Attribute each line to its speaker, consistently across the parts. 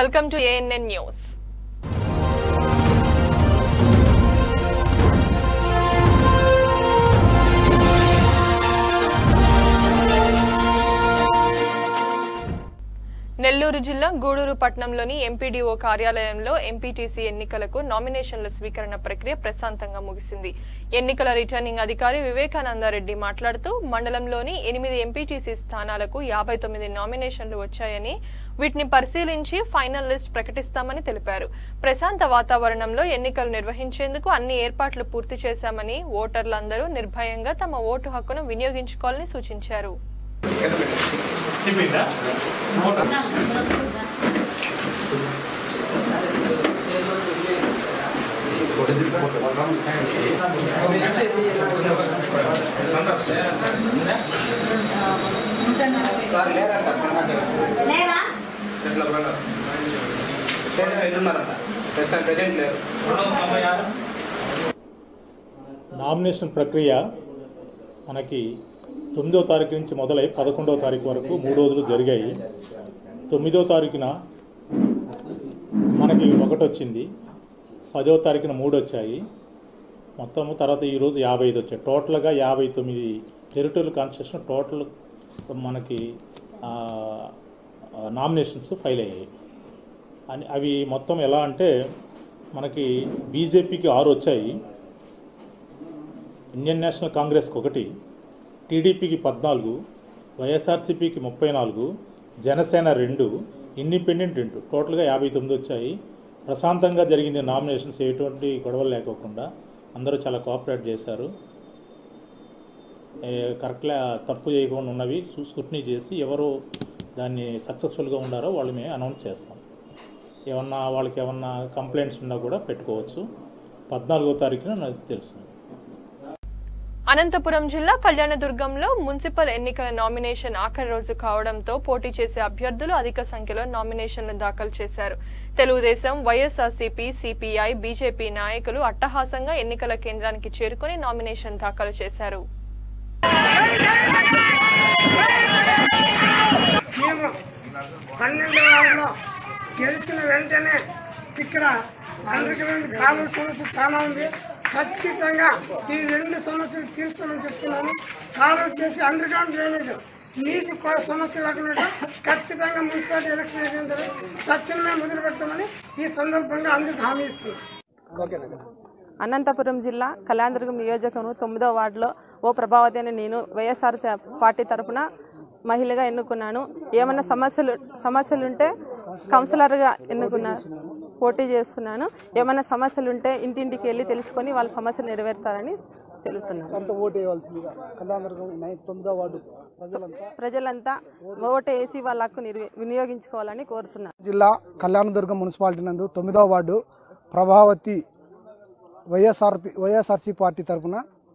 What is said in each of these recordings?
Speaker 1: welcome to ANN news Nellore జిల్లా గూడూరు పట్టణంలోని MPDO కార్యాలయంలో ఎంపీటీసీ ఎన్నికలకు నామినేషన్ల స్వీకరణ ప్రక్రియ ప్రశాంతంగా ముగిసింది ఎన్నికల రిటర్నింగ్ అధికారి వివేకానందరెడ్డి మాట్లాడుతూ మండలంలోని ఎనిమిది ఎంపీటీసీ స్థానాలకు యాభై తొమ్మిది నామినేషన్లు వచ్చాయని వీటిని పరిశీలించి ఫైనల్ లిస్ట్ ప్రకటిస్తామని తెలిపారు ప్రశాంత వాతావరణంలో ఎన్నికలు నిర్వహించేందుకు అన్ని ఏర్పాట్లు పూర్తి చేశామని ఓటర్లందరూ నిర్భయంగా తమ ఓటు హక్కును వినియోగించుకోవాలని సూచించారు
Speaker 2: చెప్పిందా
Speaker 3: సార్ లేరంట
Speaker 4: లేవా
Speaker 3: ఎట్లా సార్ ఉన్నారంట ప్రస్తుతం ప్రజెంట్ లేరు
Speaker 2: నామినేషన్ ప్రక్రియ మనకి తొమ్మిదో తారీఖు నుంచి మొదలై పదకొండవ తారీఖు వరకు మూడు రోజులు జరిగాయి తొమ్మిదో తారీఖున మనకి ఒకటి వచ్చింది పదో తారీఖున మూడు వచ్చాయి మొత్తము తర్వాత ఈరోజు యాభై ఐదు వచ్చాయి టోటల్గా యాభై తొమ్మిది టెరిటోరియల్ కాన్స్టిట్యూషన్ టోటల్ మనకి నామినేషన్స్ ఫైల్ అయ్యాయి అని అవి మొత్తం ఎలా అంటే మనకి బీజేపీకి ఆరు వచ్చాయి ఇండియన్ నేషనల్ కాంగ్రెస్కి ఒకటి టీడీపీకి పద్నాలుగు వైఎస్ఆర్సీపీకి ముప్పై నాలుగు జనసేన రెండు ఇండిపెండెంట్ రెండు టోటల్గా యాభై తొమ్మిది వచ్చాయి ప్రశాంతంగా జరిగింది నామినేషన్స్ ఎటువంటి గొడవలు లేకోకుండా అందరూ చాలా కోఆపరేట్ చేశారు ఏ, కరెక్ట్గా తప్పు చేయకుండా ఉన్నవి సు- స్క్రూటినీ చేసి ఎవరు దాన్ని సక్సెస్ఫుల్గా ఉండారో వాళ్ళు మేము అనౌన్స్ చేస్తాం ఏమన్నా వాళ్ళకి ఏమన్నా కంప్లైంట్స్ ఉన్నా కూడా పెట్టుకోవచ్చు పద్నాలుగో తారీఖున నాకు తెలుస్తుంది
Speaker 1: అనంతపురం జిల్లా కళ్యాణదుర్గంలో మున్సిపల్ ఎన్నికల నామినేషన్ ఆఖరి రోజు కావడంతో పోటీ చేసే అభ్యర్థులు అధిక సంఖ్యలో నామినేషన్లు దాఖలు చేశారు తెలుగుదేశం వైఎస్ఆర్సీపీ సిపిఐ బీజేపీ నాయకులు అట్టహాసంగా ఎన్నికల కేంద్రానికి చేరుకుని నామినేషన్ దాఖలు చేశారు
Speaker 5: మేము పన్నెండు వారంలో గెలిచిన వెంటనే ఇక్కడ అండర్ గ్రౌండ్ కాలువ సమస్య చాలా ఉంది ఖచ్చితంగా ఈ రెండు సమస్యలు తీరుస్తామని చెప్తున్నాను కాలువ చేసి అండర్ గ్రౌండ్ డ్రైనేజ్ నీటి కో- సమస్య లేకుండా ఖచ్చితంగా మున్సిపాలిటీ ఎలక్షన్ అయిపోయిన తక్షణమే మొదలు పెడతామని ఈ సందర్భంగా అందరికి హామీ ఇస్తున్నాను
Speaker 6: అనంతపురం జిల్లా కళ్యాణదుర్గం నియోజకవర్గం తొమ్మిదో వార్డులో ఓ ప్రభావతి అని నేను వైఎస్ఆర్ త- పార్టీ తరపున మహిళగా ఎన్నుకున్నాను ఏమైనా సమస్యలు సమస్యలుంటే కౌన్సిలర్గా ఎన్నుకున్నా పోటీ చేస్తున్నాను ఏమైనా సమస్యలు ఉంటే ఇంటింటికి వెళ్ళి తెలుసుకొని వాళ్ళ సమస్యలు నెరవేరుతారని తెలుపుతున్నాను
Speaker 7: అంతా ఓటు వేయవలసిందిగా కళ్యాణదుర్గం నైన్ తొమ్మిదో వార్డు ప్రజలంతా
Speaker 6: ప్రజలంతా ఓటు వేసి వాళ్ళ హక్కు నిర్వి- వినియోగించుకోవాలని కోరుతున్నాను
Speaker 7: జిల్లా కళ్యాణదుర్గం మున్సిపాలిటీ నందు తొమ్మిదో వార్డు ప్రభావతి వైఎస్ఆర్పి వైఎస్ఆర్సీ పార్టీ తరఫున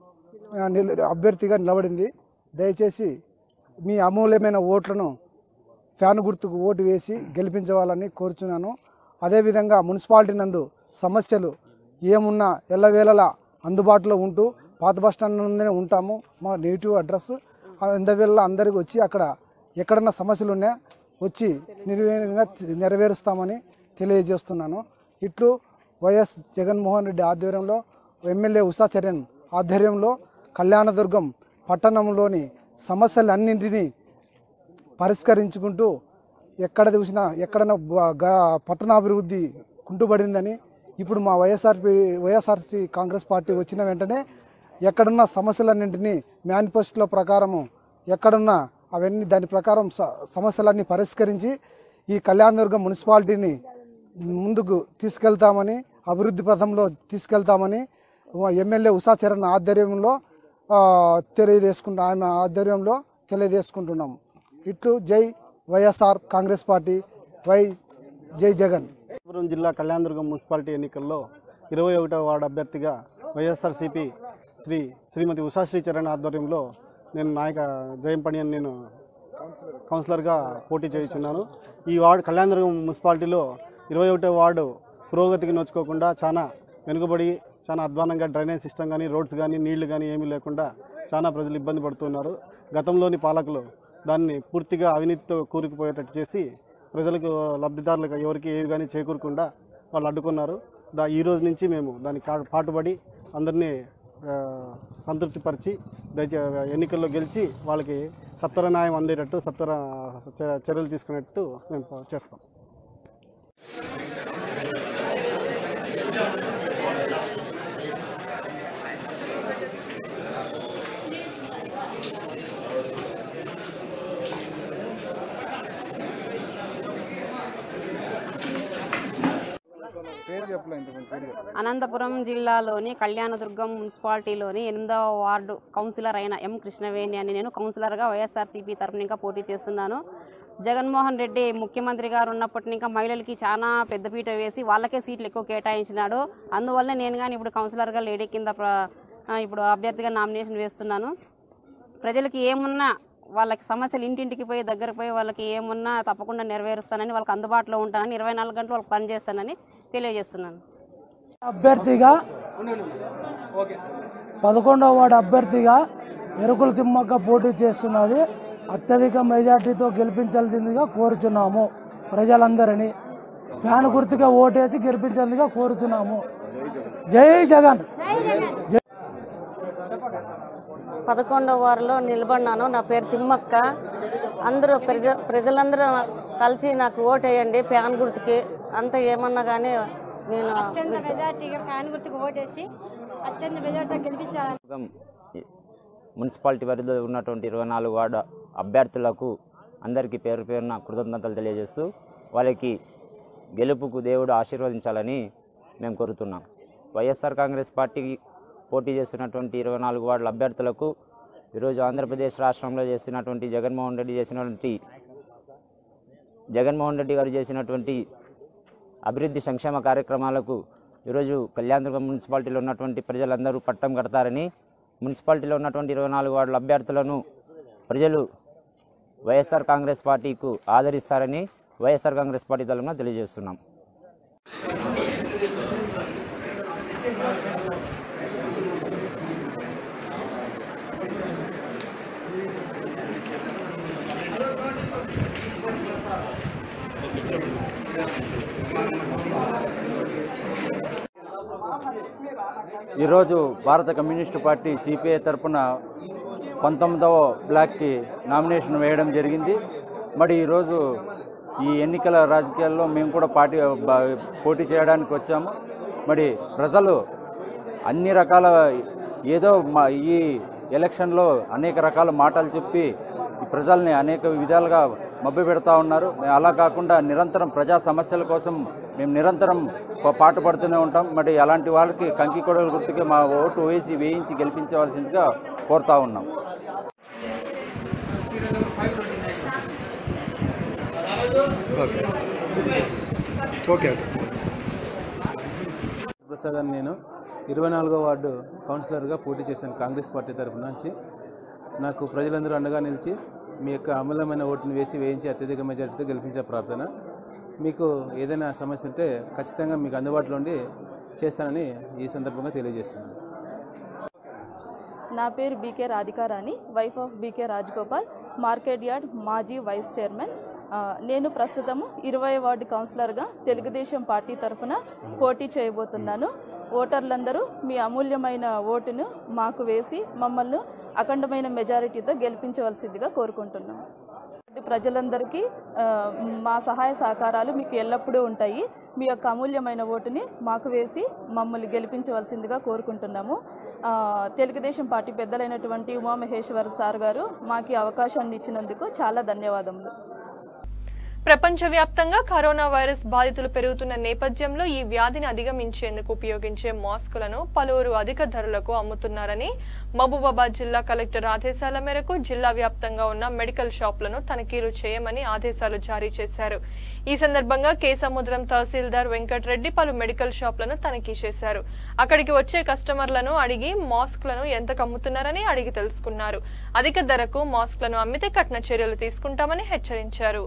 Speaker 7: అభ్యర్థిగా నిలబడింది దయచేసి మీ అమూల్యమైన ఓట్లను ఫ్యాన్ గుర్తుకు ఓటు వేసి గెలిపించవాలని కోరుచున్నాను అదేవిధంగా మున్సిపాలిటీ నందు సమస్యలు ఏమున్నా ఎల్లవేళలా అందుబాటులో ఉంటూ పాత బస్ స్టాండ్ నుండే ఉంటాము మా నేటివ్ అడ్రస్ అందువల్ల అందరికి వచ్చి అక్కడ ఎక్కడన్నా సమస్యలు ఉన్నా వచ్చి నిర్వీర్యంగా నెరవేరుస్తామని తెలియజేస్తున్నాను ఇట్లు వైఎస్ జగన్మోహన్ రెడ్డి ఆధ్వర్యంలో ఎమ్మెల్యే ఉషా చరణ్ ఆధ్వర్యంలో కళ్యాణదుర్గం పట్టణంలోని సమస్యలన్నింటినీ పరిష్కరించుకుంటూ ఎక్కడ చూసినా ఎక్కడైనా బ- గ- పట్టణాభివృద్ధి కుంటుపడిందని ఇప్పుడు మా వైఎస్ఆర్పి వైఎస్ఆర్సీ కాంగ్రెస్ పార్టీ వచ్చిన వెంటనే ఎక్కడున్న సమస్యలన్నింటినీ మేనిఫెస్టోలో ప్రకారము ఎక్కడున్నా అవన్నీ దాని ప్రకారం స- సమస్యలన్నీ పరిష్కరించి ఈ కళ్యాణదుర్గం మున్సిపాలిటీని ముందుకు తీసుకెళ్తామని అభివృద్ధి పథంలో తీసుకెళ్తామని మా ఎమ్మెల్యే ఉషా చరణ్ ఆధ్వర్యంలో ఆ, తెలియజేసుకుంటా ఆమె ఆధ్వర్యంలో తెలియజేసుకుంటున్నాము ఇట్లు జై వైఎస్ఆర్ కాంగ్రెస్ పార్టీ వై జై జగన్
Speaker 8: అనంతపురం జిల్లా కళ్యాణదుర్గం మున్సిపాలిటీ ఎన్నికల్లో ఇరవై ఒకటవ వార్డు అభ్యర్థిగా వైఎస్ఆర్సీపీ శ్రీ శ్రీమతి ఉషాశ్రీ చరణ్ ఆధ్వర్యంలో నేను నాయక జయంపణి అని నేను కౌన్సిలర్గా పోటీ చేయించున్నాను ఈ వార్డు కళ్యాణదుర్గం మున్సిపాలిటీలో ఇరవై ఒకటవ వార్డు పురోగతికి నోచుకోకుండా చాలా వెనుకబడి చాలా అధ్వానంగా డ్రైనేజ్ సిస్టమ్ కానీ రోడ్స్ కానీ నీళ్లు కానీ ఏమీ లేకుండా చాలా ప్రజలు ఇబ్బంది పడుతున్నారు గతంలోని పాలకులు దాన్ని పూర్తిగా అవినీతితో కూరుకుపోయేటట్టు చేసి ప్రజలకు లబ్ధిదారులకు ఎవరికి ఏవి కానీ చేకూరకుండా వాళ్ళు అడ్డుకున్నారు దా ఈ రోజు నుంచి మేము దానికి కా- పాటుపడి అందరినీ ఆ, సంతృప్తిపరిచి దయచే ఎన్నికల్లో గెలిచి వాళ్ళకి సత్వర న్యాయం అందేటట్టు సత్వర చ- చర్యలు తీసుకునేట్టు మేము చేస్తాం
Speaker 4: అనంతపురం జిల్లాలోని కళ్యాణదుర్గం మున్సిపాలిటీలోని ఎనిమిదవ వార్డు కౌన్సిలర్ అయిన ఎం కృష్ణవేణి అని నేను కౌన్సిలర్గా వైఎస్ఆర్సీపీ తరఫున ఇంకా పోటీ చేస్తున్నాను జగన్మోహన్ రెడ్డి ముఖ్యమంత్రి గారు ఉన్నప్పటి ఇంకా మహిళలకి చాలా పెద్దపీట వేసి వాళ్ళకే సీట్లు ఎక్కువ కేటాయించినాడు అందువల్ల నేను కానీ ఇప్పుడు కౌన్సిలర్గా లేడీ కింద ప్ర- ఆ, ఇప్పుడు అభ్యర్థిగా నామినేషన్ వేస్తున్నాను ప్రజలకి ఏమున్నా వాళ్ళకి సమస్యలు ఇంటింటికి పోయి దగ్గర పోయి వాళ్ళకి ఏమున్నా తప్పకుండా నెరవేరుస్తానని వాళ్ళకి అందుబాటులో ఉంటానని ఇరవై నాలుగు గంటలు వాళ్ళకి పనిచేస్తానని తెలియజేస్తున్నాను
Speaker 9: అభ్యర్థిగా పదకొండవ వార్డు అభ్యర్థిగా ఎరుకుల తిమ్మక్క పోటీ చేస్తున్నది అత్యధిక మెజార్టీతో గెలిపించాల్సిందిగా కోరుచున్నాము ప్రజలందరినీ ఫ్యాన్ గుర్తుగా ఓటేసి గెలిపించాల్సిందిగా కోరుతున్నాము జై జగన్
Speaker 10: పదకొండవ వారిలో నిలబడినాను నా పేరు తిమ్మక్క అందరూ ప్రజ ప్రజలందరూ కలిసి నాకు ఓటేయండి ఫ్యాన్ గుర్తుకి అంత ఏమన్నా కానీ నేను
Speaker 11: అత్యంత మెజార్టీగా ఫ్యాన్ గుర్తుకు ఓటేసి అత్యంత మెజార్టీగా గెలిపించాలని
Speaker 12: నియోజకవర్గం మున్సిపాలిటీ పరిధిలో ఉన్నటువంటి ఇరవై నాలుగు వార్డు అభ్యర్థులకు అందరికీ పేరు పేరున కృతజ్ఞతలు తెలియజేస్తూ వాళ్ళకి గెలుపుకు దేవుడు ఆశీర్వదించాలని మేము కోరుతున్నాం వైఎస్ఆర్ కాంగ్రెస్ పార్టీ పోటీ చేస్తున్నటువంటి ఇరవై నాలుగు వార్డుల అభ్యర్థులకు ఈరోజు ఆంధ్రప్రదేశ్ రాష్ట్రంలో చేసినటువంటి జగన్మోహన్ రెడ్డి చేసినటువంటి జగన్మోహన్ రెడ్డి గారు చేసినటువంటి అభివృద్ధి సంక్షేమ కార్యక్రమాలకు ఈరోజు కళ్యాణదుర్గం మున్సిపాలిటీలో ఉన్నటువంటి ప్రజలందరూ పట్టం కడతారని మున్సిపాలిటీలో ఉన్నటువంటి ఇరవై నాలుగు వార్డుల అభ్యర్థులను ప్రజలు వైఎస్ఆర్ కాంగ్రెస్ పార్టీకు ఆదరిస్తారని వైఎస్ఆర్ కాంగ్రెస్ పార్టీ తరఫున తెలియజేస్తున్నాం
Speaker 13: ఈరోజు భారత కమ్యూనిస్టు పార్టీ సిపిఐ తరపున పంతొమ్మిదవ బ్లాక్కి నామినేషన్ వేయడం జరిగింది మరి ఈరోజు ఈ ఎన్నికల రాజకీయాల్లో మేము కూడా పార్టీ బ- పోటీ చేయడానికి వచ్చాము మరి ప్రజలు అన్ని రకాల ఏదో మా ఈ ఎలక్షన్లో అనేక రకాల మాటలు చెప్పి ఈ ప్రజల్ని అనేక విధాలుగా మభ్య పెడతా ఉన్నారు మేము అలా కాకుండా నిరంతరం ప్రజా సమస్యల కోసం మేము నిరంతరం ప- పాటుపడుతూనే ఉంటాం మరి అలాంటి వాళ్ళకి కంకి కొడల గుర్తుకి మా ఓటు వేసి వేయించి గెలిపించవలసిందిగా కోరుతా ఉన్నాం
Speaker 14: ఓకే ఓకే ప్రసాద్ అని నేను ఇరవై నాలుగో వార్డు కౌన్సిలర్గా పోటీ చేశాను కాంగ్రెస్ పార్టీ తరపు నుంచి నాకు ప్రజలందరూ అండగా నిలిచి మీ యొక్క అమూల్యమైన ఓటును వేసి వేయించి అత్యధిక మెజార్టీతో గెలిపించే ప్రార్థన మీకు ఏదైనా సమస్య ఉంటే ఖచ్చితంగా మీకు అందుబాటులో ఉండి చేస్తానని ఈ సందర్భంగా తెలియజేస్తున్నాను
Speaker 15: నా పేరు BK Radhikarani wife of BK Rajagopal market yard మాజీ వైస్ చైర్మన్ ఆ, నేను ప్రస్తుతము ఇరవై వార్డు కౌన్సిలర్గా తెలుగుదేశం పార్టీ తరఫున పోటీ చేయబోతున్నాను ఓటర్లందరూ మీ అమూల్యమైన ఓటును మాకు వేసి మమ్మల్ని అఖండమైన మెజారిటీతో గెలిపించవలసిందిగా కోరుకుంటున్నాను ప్రజలందరికీ ఆ, మా సహాయ సహకారాలు మీకు ఎల్లప్పుడూ ఉంటాయి మీ యొక్క అమూల్యమైన ఓటుని మాకు వేసి మమ్మల్ని గెలిపించవలసిందిగా కోరుకుంటున్నాము ఆ, తెలుగుదేశం పార్టీ పెద్దలైనటువంటి ఉమామహేశ్వర సార్ గారు మాకు ఈ అవకాశాన్ని ఇచ్చినందుకు చాలా ధన్యవాదములు
Speaker 1: ప్రపంచవ్యాప్తంగా కరోనా వైరస్ బాధితులు పెరుగుతున్న నేపథ్యంలో ఈ వ్యాధిని అధిగమించేందుకు ఉపయోగించే మాస్కులను పలువురు అధిక ధరలకు అమ్ముతున్నారని మహబూబాబాద్ జిల్లా కలెక్టర్ ఆదేశాల మేరకు జిల్లా వ్యాప్తంగా ఉన్న మెడికల్ షాపులను తనిఖీలు చేయమని ఆదేశాలు జారీ చేశారు ఈ సందర్భంగా కేసముద్రం తహసీల్దార్ వెంకటరెడ్డి పలు మెడికల్ షాపులను తనిఖీ చేశారు అక్కడికి వచ్చే కస్టమర్లను అడిగి మాస్క్లను ఎంతకు అమ్ముతున్నారని అడిగి తెలుసుకున్నారు అధిక ధరకు మాస్క్లను అమ్మితే కఠిన చర్యలు తీసుకుంటామని హెచ్చరించారు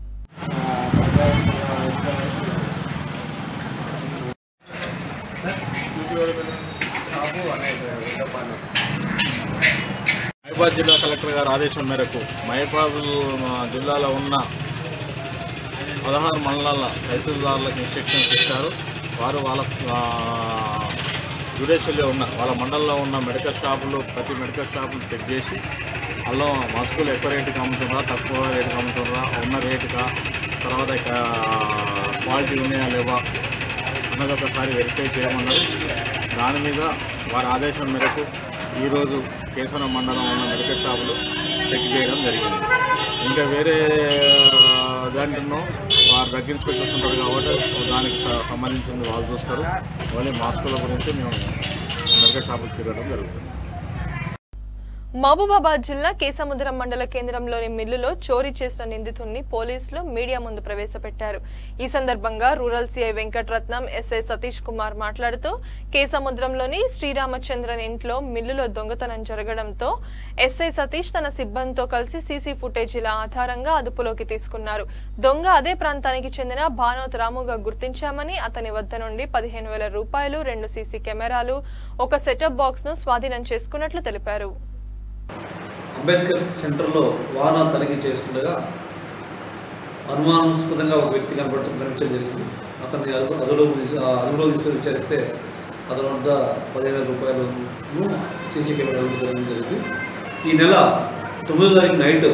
Speaker 2: మహబాద్ జిల్లా కలెక్టర్ గారి ఆదేశం మేరకు మహబాద్ జిల్లాలో ఉన్న
Speaker 16: పదహారు మండలాల తహసీల్దారులకు ఇన్స్ట్రక్షన్స్ ఇచ్చారు వారు వాళ్ళ జ్యుడిషియల్లో ఉన్న వాళ్ళ మండలంలో ఉన్న మెడికల్ షాపులు ప్రతి మెడికల్ షాపులు చెక్ చేసి అందులో మస్కులు ఎక్కువ రేటుకి అమ్ముతున్నారా తక్కువ రేటుకి అమ్ముతున్నారా ఉన్న రేటుగా తర్వాత ఇక క్వాలిటీ ఉన్నాయా లేవా అన్నది ఒకసారి వెరిఫై చేయమన్నారు దాని మీద వారి ఆదేశం మేరకు ఈరోజు కేశవరం మండలం ఉన్న మెడికల్ షాపులు చెక్ చేయడం జరిగింది ఇంకా వేరే దాంట్లో వారు దగ్గర ఇన్స్పెక్టర్స్ ఉంటారు కాబట్టి దానికి స- సంబంధించింది వాళ్ళు చూస్తారు ఓన్లీ మాస్కుల గురించి మేము మెడికల్ షాపులు తిరగడం జరుగుతుంది
Speaker 1: మహబూబాబాద్ జిల్లా కేసముద్రం మండల కేంద్రంలోని మిల్లులో చోరీ చేసిన నిందితుడిని పోలీసులు మీడియా ముందు ప్రవేశపెట్టారు ఈ సందర్భంగా rural CI Venkataratnam SI Satish Kumar మాట్లాడుతూ కేసముద్రంలోని శ్రీరామచంద్రన్ ఇంట్లో మిల్లులో దొంగతనం జరగడంతో ఎస్ఐ సతీష్ తన సిబ్బందితో కలిసి సీసీ ఫుటేజీల ఆధారంగా అదుపులోకి తీసుకున్నారు దొంగ అదే ప్రాంతానికి చెందిన భానోత్ రాముగా గుర్తించామని అతని వద్ద నుండి పదిహేను వేల రూపాయలు రెండు సీసీ కెమెరాలు ఒక సెటప్ బాక్స్ ను స్వాధీనం చేసుకున్నట్లు తెలిపారు
Speaker 17: అంబేద్కర్ సెంటర్లో వాహనాలు తనిఖీ చేస్తుండగా అనుమానాస్పదంగా ఒక వ్యక్తి కనపడ కనిపించడం జరిగింది అతన్ని అదుపు అదుపులోకి తీసు ఆ అదుపులోకి తీసుకొని విచారిస్తే అతని వద్ద పదిహేను వేల రూపాయలను సీసీ కెమెరా జరగడం జరిగింది ఈ నెల తొమ్మిదో తారీఖు నైట్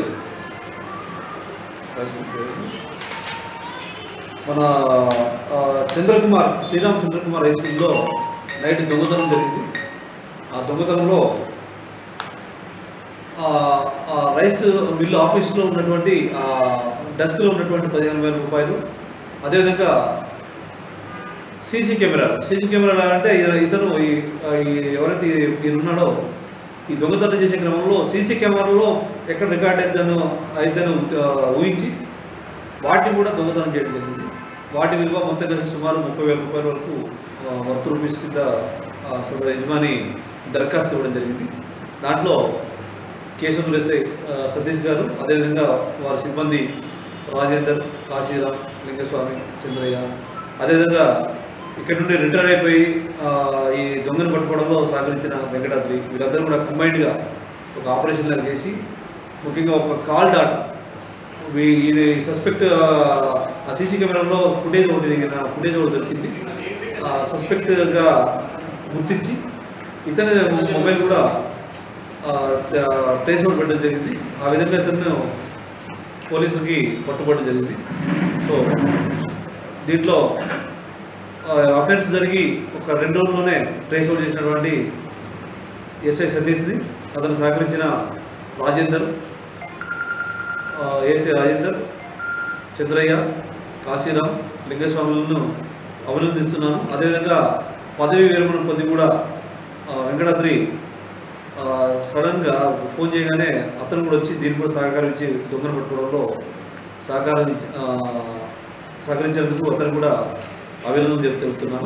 Speaker 17: మన ఆ, చంద్రకుమార్ శ్రీరామ్ చంద్రకుమార్ హై స్కూల్లో నైట్ దొంగతనం జరిగింది ఆ దొంగతనంలో ఆ, ఆ రైస్ మిల్లు ఆఫీస్లో ఉన్నటువంటి ఆ డెస్క్లో ఉన్నటువంటి పదిహేను వేల రూపాయలు అదేవిధంగా సీసీ కెమెరాలు సీసీ కెమెరాలు అంటే ఇత- ఇతను ఈ ఈ ఎవరైతే ఈయన ఉన్నాడో ఈ దొంగతనం చేసే క్రమంలో సీసీ కెమెరాలో ఎక్కడ రికార్డ్ అయిద్దనో అయిద్దనో ఆ, ఊహించి వాటిని కూడా దొంగతనం చేయడం జరిగింది వాటి విలువ మొత్తం కలిసి సుమారు ముప్పై వేల రూపాయల వరకు వర్త్ రూపీస్ కింద ఆ, సదరు యజమాని దరఖాస్తు ఇవ్వడం జరిగింది దాంట్లో కేశవులు ఎస్ఐ ఆ, సతీష్ గారు అదేవిధంగా వారి సిబ్బంది రాజేందర్ కాశీరామ్ లింగస్వామి చంద్రయ్య అదేవిధంగా ఇక్కడ నుండి రిటైర్ అయిపోయి ఆ, ఈ దొంగను పట్టుకోవడంలో సహకరించిన వెంకటాద్రి వీళ్ళందరూ కూడా కంబైన్డ్గా ఒక ఆపరేషన్ లాగా చేసి ముఖ్యంగా ఒక కాల్ డాటా వీ- ఇది సస్పెక్ట్ ఆ సీసీ కెమెరాలో ఫుటేజ్ ఒకటి దిగిన ఫుటేజ్ ఒకటి దొరికింది ఆ సస్పెక్ట్గా గుర్తించి ఇతని మొబైల్ కూడా ట్రేస్ అవుట్ పెట్టడం జరిగింది ఆ విధంగా ఇతను పోలీసులకి పట్టుబడడం జరిగింది సో దీంట్లో అఫెన్స్ జరిగి ఒక రెండు రోజుల్లోనే ట్రేస్ అవుట్ చేసినటువంటి ఎస్ఐ సతీష్ని అతను సహకరించిన రాజేందర్ ఆ, ఏసీ రాజేందర్ చంద్రయ్య కాశీరామ్ లింగస్వాములను అభినందిస్తున్నాను అదేవిధంగా పదవి విరమణ పొంది కూడా ఆ, వెంకటాద్రి ఆ, సడన్గా ఫోన్ చేయగానే అతను కూడా వచ్చి దీన్ని కూడా సహకరించి దొంగను పట్టుకోవడంలో సహకారం ఇచ్చి- ఆ, సహకరించేందుకు అతను కూడా అభినందన చెప్ తెలుపుతున్నాను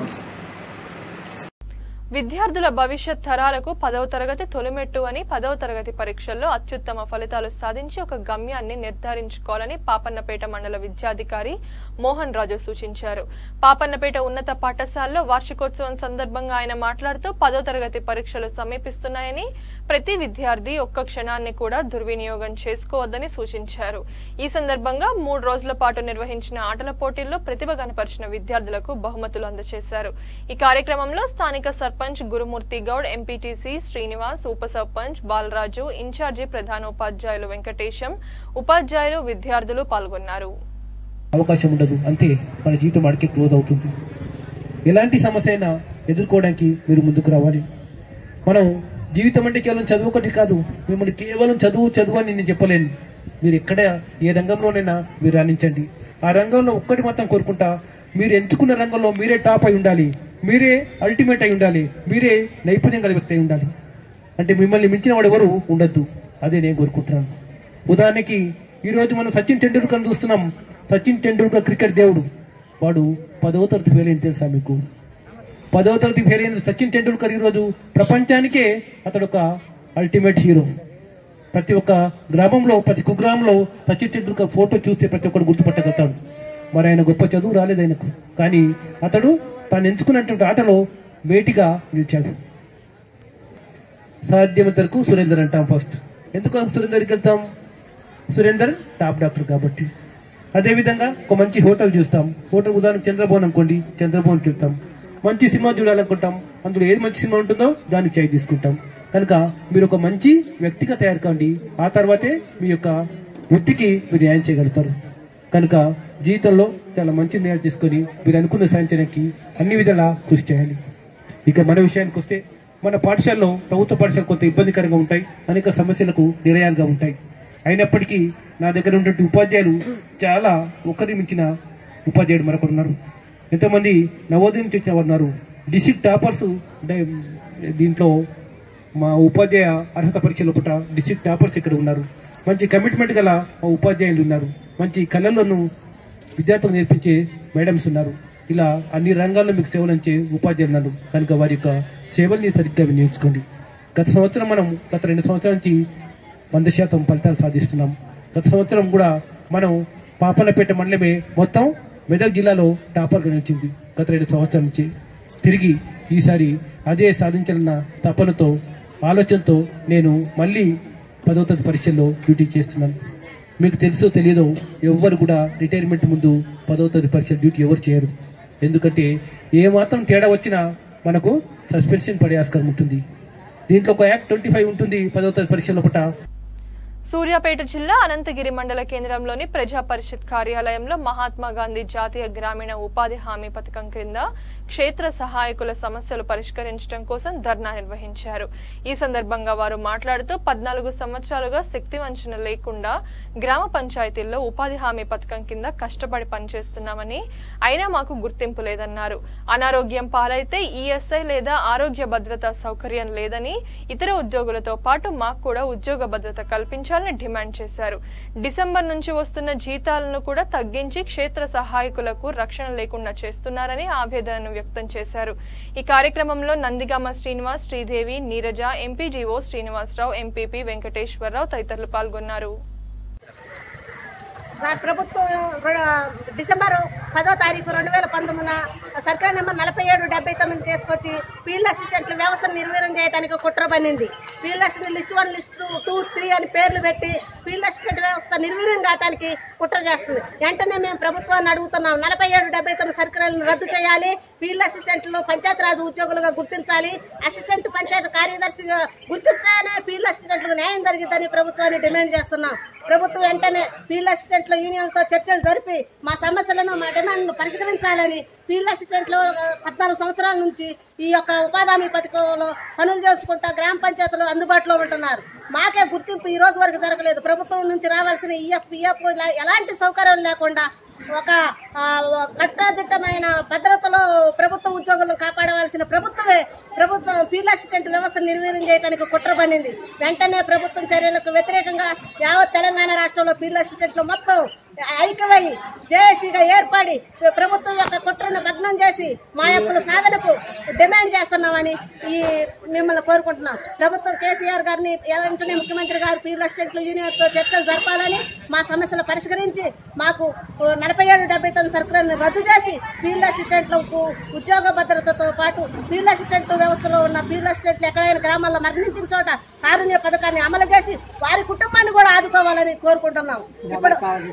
Speaker 1: విద్యార్థుల భవిష్యత్ తరాలకు పదవ తరగతి తొలిమెట్టు అని పదవ తరగతి పరీక్షల్లో అత్యుత్తమ ఫలితాలు సాధించి ఒక గమ్యాన్ని నిర్ధారించుకోవాలని పాపన్నపేట మండల విద్యాధికారి మోహన్ రాజు సూచించారు పాపన్నపేట ఉన్నత పాఠశాలలో వార్షికోత్సవం సందర్భంగా ఆయన మాట్లాడుతూ పదో తరగతి పరీక్షలు సమీపిస్తున్నాయని ప్రతి విద్యార్థి ఒక్క క్షణాన్ని కూడా దుర్వినియోగం చేసుకోవద్దని సూచించారు ఈ సందర్భంగా మూడు రోజుల పాటు నిర్వహించిన ఆటల పోటీల్లో ప్రతిభ కనపరిచిన విద్యార్థులకు బహుమతులు అందజేశారు ఈ కార్యక్రమంలో స్థానిక సర్పంచ్ గురుమూర్తి గౌడ్ ఎంపీటీసీ శ్రీనివాస్ ఉప సర్పంచ్ బాలరాజు ఇన్ఛార్జి ప్రధానోపాధ్యాయులు వెంకటేశం ఉపాధ్యాయులు విద్యార్థులు పాల్గొన్నారు
Speaker 18: అవకాశం ఉండదు అంతే మన జీవితం అడికి క్లోజ్ అవుతుంది ఎలాంటి సమస్య అయినా ఎదుర్కోవడానికి మీరు ముందుకు రావాలి మనం జీవితం అంటే కేవలం చదువు ఒకటి కాదు మిమ్మల్ని కేవలం చదువు చదువు అని నేను చెప్పలేను మీరు ఎక్కడ ఏ రంగంలోనైనా మీరు రాణించండి ఆ రంగంలో ఒక్కటి మాత్రం కోరుకుంటా మీరు ఎంచుకున్న రంగంలో మీరే టాప్ అయి ఉండాలి మీరే అల్టిమేట్ అయి ఉండాలి మీరే నైపుణ్యం కలిగి వ్యక్తి అయి ఉండాలి అంటే మిమ్మల్ని మించిన వాడు ఎవరు ఉండద్దు అదే నేను కోరుకుంటున్నాను ఉదాహరణకి ఈరోజు మనం సచిన్ టెండూల్కర్ చూస్తున్నాం సచిన్ టెండూల్కర్ క్రికెట్ దేవుడు వాడు పదవ తరగతి ఫెయిల్ అయింది తెలుసా మీకు పదవ తరగతి ఫెయిల్ అయిన సచిన్ టెండూల్కర్ ఈరోజు ప్రపంచానికే అతడు ఒక అల్టిమేట్ హీరో ప్రతి ఒక్క గ్రామంలో ప్రతి కుగ్రామంలో సచిన్ టెండూల్కర్ ఫోటో చూస్తే ప్రతి ఒక్కరు గుర్తుపట్టగలుగుతాడు మరి ఆయన గొప్ప చదువు రాలేదు ఆయనకు కానీ అతడు తాను ఎంచుకున్నటువంటి ఆటలో మేటిగా నిలిచాడు సాధ్యమంతరకు సురేందర్ అంటాం ఫస్ట్ ఎందుకు సురేందర్కి వెళ్తాం సురేందర్ టాప్ డాక్టర్ కాబట్టి అదేవిధంగా ఒక మంచి హోటల్ చూస్తాం హోటల్ ఉదాహరణ చంద్రభవన్ అనుకోండి చంద్రభవన్కి వెళ్తాం మంచి సినిమా చూడాలనుకుంటాం అందులో ఏది మంచి సినిమా ఉంటుందో దానికి చేయి తీసుకుంటాం కనుక మీరు ఒక మంచి వ్యక్తిగా తయారు కాండి ఆ తర్వాతే మీ యొక్క వృత్తికి మీరు న్యాయం చేయగలుగుతారు కనుక జీవితంలో చాలా మంచి నిర్ణయాలు తీసుకొని మీరు అనుకున్న సాధించడానికి అన్ని విధాలా కృషి చేయాలి ఇక మన విషయానికి వస్తే మన పాఠశాలలో ప్రభుత్వ పాఠశాలలు కొంత ఇబ్బందికరంగా ఉంటాయి అనేక సమస్యలకు నిలయాలుగా ఉంటాయి అయినప్పటికీ నా దగ్గర ఉన్నటువంటి ఉపాధ్యాయులు చాలా ఒకరి మించిన ఉపాధ్యాయుడు మరొకరు ఉన్నారు ఎంతోమంది నవోదయం నుంచి వచ్చిన వారు ఉన్నారు డిస్ట్రిక్ట్ టాపర్స్ డై- దీంట్లో మా ఉపాధ్యాయ అర్హత పరీక్ష లోపల డిస్ట్రిక్ట్ టాపర్స్ ఇక్కడ ఉన్నారు మంచి కమిట్మెంట్ గల మా ఉపాధ్యాయులు ఉన్నారు మంచి కళలను విద్యార్థులు నేర్పించే మేడమ్స్ ఉన్నారు ఇలా అన్ని రంగాల్లో మీకు సేవలు అంచే ఉపాధ్యాయులు ఉన్నారు కనుక వారి యొక్క సేవల్ని సరిగ్గా వినియోగించుకోండి గత సంవత్సరం మనం గత రెండు సంవత్సరాల నుంచి వంద శాతం ఫలితాలు సాధిస్తున్నాం గత సంవత్సరం కూడా మనం పాపలపేట మండలమే మొత్తం మెదక్ జిల్లాలో టాపర్గా నిలిచింది గత రెండు సంవత్సరాల నుంచి తిరిగి ఈసారి అదే సాధించాలన్న తపనతో ఆలోచనతో నేను మళ్ళీ పదవ తరగతి పరీక్షల్లో డ్యూటీ చేస్తున్నాను మీకు తెలుసో తెలియదో ఎవ్వరు కూడా రిటైర్మెంట్ ముందు పదవ తరగతి పరీక్ష డ్యూటీ ఎవరు చేయరు ఎందుకంటే ఏ మాత్రం తేడా వచ్చినా మనకు సస్పెన్షన్ పడే ఆస్కారం ఉంటుంది దీంట్లో ఒక యాక్ట్ ట్వంటీ ఫైవ్ ఉంటుంది పదవ తరగతి పరీక్ష లోపల
Speaker 1: సూర్యాపేట జిల్లా అనంతగిరి మండల కేంద్రంలోని ప్రజా పరిషత్ కార్యాలయంలో మహాత్మా గాంధీ జాతీయ గ్రామీణ ఉపాధి హామీ పథకం క్రింద క్షేత్ర సహాయకుల సమస్యలు పరిష్కరించడం కోసం ధర్నా నిర్వహించారు ఈ సందర్భంగా వారు మాట్లాడుతూ పద్నాలుగు సంవత్సరాలుగా శక్తి వంచన లేకుండా గ్రామ పంచాయతీల్లో ఉపాధి హామీ పథకం కింద కష్టపడి పనిచేస్తున్నామని అయినా మాకు గుర్తింపు లేదన్నారు అనారోగ్యం పాలైతే ఈఎస్ఐ లేదా ఆరోగ్య భద్రత సౌకర్యం లేదని ఇతర ఉద్యోగులతో పాటు మాకు కూడా ఉద్యోగ భద్రత కల్పించాలని డిమాండ్ చేశారు డిసెంబర్ నుంచి వస్తున్న జీతాలను కూడా తగ్గించి క్షేత్ర సహాయకులకు రక్షణ లేకుండా చేస్తున్నారని ఆవేదనను వ్యక్తం చేశారు ఈ కార్యక్రమంలో నందిగామ శ్రీనివాస్ శ్రీదేవి నీరజ ఎంపీజీఓ శ్రీనివాసరావు ఎంపీపీ వెంకటేశ్వరరావు తదితరులు పాల్గొన్నారు
Speaker 19: సార్ ప్రభుత్వం ర- డిసెంబర్ పదో తారీఖు రెండు వేల పంతొమ్మిదిన సర్కార్ నెంబర్ నలభై ఏడు డెబ్బై తొమ్మిది తీసుకొచ్చి ఫీల్డ్ అసిస్టెంట్ల వ్యవస్థను నిర్వీర్యం చేయడానికి కుట్ర పన్నింది field assistant list one list two three అని పేర్లు పెట్టి ఫీల్డ్ అసిస్టెంట్ వ్యవస్థ నిర్వీర్యం కావడానికి కుట్ర చేస్తుంది వెంటనే మేము ప్రభుత్వాన్ని అడుగుతున్నాం నలభై ఏడు డెబ్బై తొమ్మిది సర్కిల్ను రద్దు చేయాలి ఫీల్డ్ అసిస్టెంట్లు పంచాయతీరాజ్ ఉద్యోగులుగా గుర్తించాలి అసిస్టెంట్ పంచాయతీ కార్యదర్శిగా గుర్తిస్తేనే ఫీల్డ్ అసిస్టెంట్లకు న్యాయం జరిగిద్దని ప్రభుత్వాన్ని డిమాండ్ చేస్తున్నాం ప్రభుత్వం వెంటనే ఫీల్డ్ అసిస్టెంట్ల యూనియన్తో చర్చలు జరిపి మా సమస్యలను మా డిమాండ్ను పరిష్కరించాలని ఫీల్డ్ అసిస్టెంట్లు ఆ, పద్నాలుగు సంవత్సరాల నుంచి ఈ యొక్క ఉపాధి హామీ పథకంలో పనులు చేసుకుంటా గ్రామ పంచాయతీలు అందుబాటులో ఉంటున్నారు మాకే గుర్తింపు ఈ రోజు వరకు జరగలేదు ప్రభుత్వం నుంచి రావాల్సిన ఈఎఫ్ పిఎఫ్ ఎలాంటి సౌకర్యం లేకుండా ఒక ఆ, కట్టుదిట్టమైన భద్రతలో ప్రభుత్వ ఉద్యోగులను కాపాడవలసిన ప్రభుత్వమే ప్రభుత్వం ఫీల్డ్ అసిస్టెంట్ వ్యవస్థ నిర్వీర్యం చేయడానికి కుట్ర పన్నింది వెంటనే ప్రభుత్వం చర్యలకు వ్యతిరేకంగా యావత్ తెలంగాణ రాష్ట్రంలో ఫీల్డ్ అసిస్టెంట్లు మొత్తం ఐక్యమై జేఏసీగా ఏర్పడి ప్రభుత్వం యొక్క కుట్రను భగ్నం చేసి మా యొక్క సాధనకు డిమాండ్ చేస్తున్నామని ఈ మిమ్మల్ని కోరుకుంటున్నాం ప్రభుత్వం కేసీఆర్ గారిని వెంటనే ముఖ్యమంత్రి గారు ఫీల్డ్ అసిస్టెంట్లు యూనియన్తో చర్చలు జరపాలని మా సమస్యలు పరిష్కరించి మాకు నలభై ఏడు డెబ్బై తొమ్మిది సర్కులను రద్దు చేసి ఫీల్డ్ అసిస్టెంట్లకు ఉద్యోగ భద్రతతో పాటు ఫీల్డ్ అసిస్టెంట్ వ్యవస్థలో ఉన్న ఫీల్డ్ అసిస్టెంట్లు ఎక్కడైనా గ్రామాల్లో మరణించిన చోట కారుణ్య పథకాన్ని అమలు చేసి వారి కుటుంబాన్ని కూడా ఆదుకోవాలని కోరుకుంటున్నాం ఇప్పుడు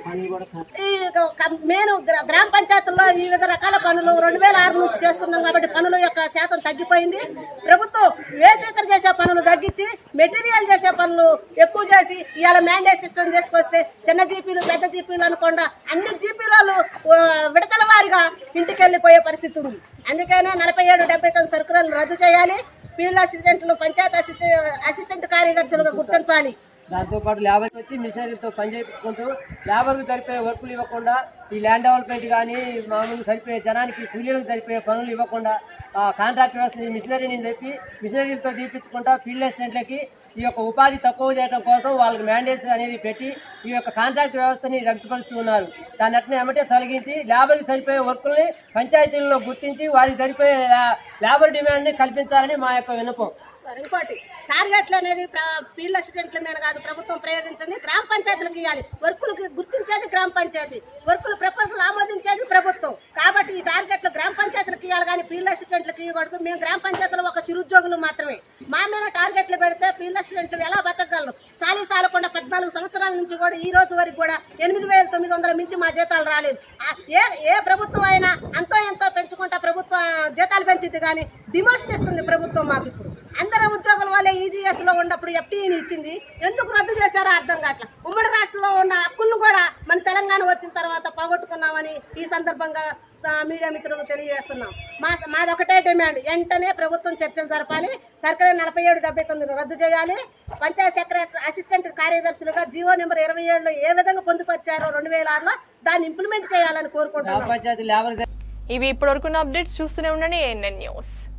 Speaker 19: ఈ క- నేను గ్రా- గ్రామ పంచాయతీల్లో వివిధ రకాల పనులు రెండు వేల ఆరు నుంచి చేస్తున్నాం కాబట్టి పనుల యొక్క శాతం తగ్గిపోయింది ప్రభుత్వం వేసేకర చేసే పనులు తగ్గించి మెటీరియల్ చేసే పనులు ఎక్కువ చేసి ఇవాళ మ్యాండేట్ సిస్టమ్ చేసుకొస్తే చిన్న జీపీలు పెద్ద జీపీలు అనకుండా అన్ని జీపీలలో విడతల వారిగా ఇంటికి వెళ్ళిపోయే పరిస్థితి ఉంది అందుకనే నలభై ఏడు డెబ్బై తొమ్మిది సరుకులను రద్దు చేయాలి ఫీల్డ్ అసిస్టెంట్లు పంచాయత్ అసిస్టెంట్ అసిస్టెంట్ కార్యదర్శులుగా గుర్తించాలి
Speaker 20: దాంతో పాటు లేబర్ వచ్చి మిషనరీతో పని చేయించుకుంటూ లేబర్కు సరిపోయే వర్కులు ఇవ్వకుండా ఈ ల్యాండ్ డెవలప్మెంట్ కానీ మామూలు సరిపోయే జనానికి కూలీలకు సరిపోయే పనులు ఇవ్వకుండా ఆ కాంట్రాక్ట్ వ్యవస్థ మిషనరీని చెప్పి మిషనరీలతో తీపించుకుంటా ఫీల్డ్ అసిస్టెంట్లకి ఈ యొక్క ఉపాధి తక్కువ చేయడం కోసం వాళ్ళకి మ్యాండేట్స్ అనేది పెట్టి ఈ యొక్క కాంట్రాక్ట్ వ్యవస్థని రద్దుపరుస్తూ ఉన్నారు దాన్ని అట్నే ఎమ్మటే తొలగించి లేబర్కి సరిపోయే వర్కుల్ని పంచాయతీల్లో గుర్తించి వారికి సరిపోయే లా- లేబర్ డిమాండ్ని కల్పించాలని మా యొక్క విన్నపం
Speaker 19: సార్, ఇంకోటి టార్గెట్లు అనేది ప్ర- ఫీల్డ్ అసిస్టెంట్ల మీద కాదు ప్రభుత్వం ప్రయోగించింది గ్రామ పంచాయతీలకు ఇవ్వాలి వర్కులు గుర్తించేది గ్రామ పంచాయతీ వర్కులు ప్రపోజల్ ఆమోదించేది ప్రభుత్వం కాబట్టి ఈ టార్గెట్లు గ్రామ పంచాయతీలకు ఇవ్వాలి కానీ ఫీల్డ్ అసిస్టెంట్లకు ఇవ్వకూడదు మేము గ్రామ పంచాయతీలో ఒక చిరుద్యోగులు మాత్రమే మా మీద టార్గెట్లు పెడితే ఫీల్డ్ అసిస్టెంట్లు ఎలా బతకగలరు సాలి సాలకుండా పద్నాలుగు సంవత్సరాల నుంచి నుంచి కూడా ఈ రోజు వరకు కూడా ఎనిమిది వేల తొమ్మిది వందల మించి మా జీతాలు రాలేదు ఆ, ఏ ఏ ప్రభుత్వం అయినా అంతో ఎంతో పెంచుకుంటా ప్రభుత్వం జీతాలు పెంచింది కానీ డిమోషన్ ఇస్తుంది ప్రభుత్వం మాకు ఇప్పుడు అందరూ ఉద్యోగుల వల్లే ఈజీఎస్ లో ఉన్నప్పుడు ఎఫ్టీని ఇచ్చింది ఎందుకు రద్దు చేశారో అర్థం కావట్లేదు ఉమ్మడి రాష్ట్రంలో ఉన్న హక్కులను కూడా మన తెలంగాణ వచ్చిన తర్వాత పోగొట్టుకున్నామని ఈ సందర్భంగా ఆ, మీడియా మిత్రులకు తెలియజేస్తున్నాం మా మాది ఒకటే డిమాండ్ వెంటనే ప్రభుత్వం చర్చలు జరపాలి సర్కారు నలభై ఏడు డెబ్బై తొమ్మిది రద్దు చేయాలి పంచాయత్ సెక్రటరీ అసిస్టెంట్ కార్యదర్శులుగా జీవో నెంబర్ ఇరవై ఏడులో ఏ విధంగా పొందుపరిచారో రెండు వేల ఆరులో దాన్ని ఇంప్లిమెంట్ చేయాలని కోరుకుంటున్నాం
Speaker 20: పంచాయతీ లేబర్
Speaker 1: ఇవి ఇప్పటివరకున్న అప్డేట్స్ చూస్తూనే ఉండండి ఏఎన్ఎన్ న్యూస్